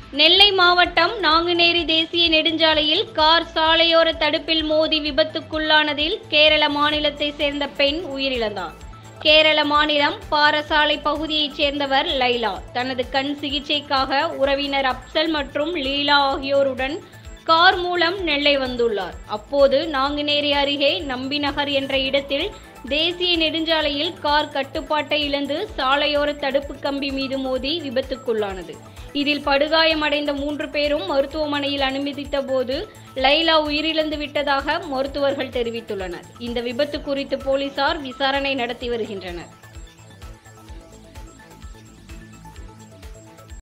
நெல்லை மாவட்டம் நாங்குநேரி தேசிய நெடுஞ்சாலையில் கார் சாலையோர தடுப்பில் மோதி விபத்துக்குள்ளானதில் கேரள மாநிலத்தை சேர்ந்த பெண் உயிரிழந்தார் கேரள மாநிலம் பாரசாலை பகுதியைச் சேர்ந்தவர் லைலா தனது கண் சிகிச்சைக்காக உறவினர் அப்சல் மற்றும் லீலா ஆகியோருடன் கார் மூலம் நெல்லை வந்துள்ளார் அப்போது நாங்குநேரி அருகே நம்பிநகர் என்ற இடத்தில் தேசிய நெடுஞ்சாலையில் கார் கட்டுப்பாட்டை இழந்து சாலையோர தடுப்பு கம்பி மீது மோதி விபத்துக்குள்ளானது இதில் படுகாயமடைந்த மூன்று பேரும் மருத்துவமனையில் அனுமதித்த போது லைலா உயிரிழந்து விட்டதாக மருத்துவர்கள் தெரிவித்துள்ளனர் இந்த விபத்து குறித்து போலீசார் விசாரணை நடத்தி வருகின்றனர்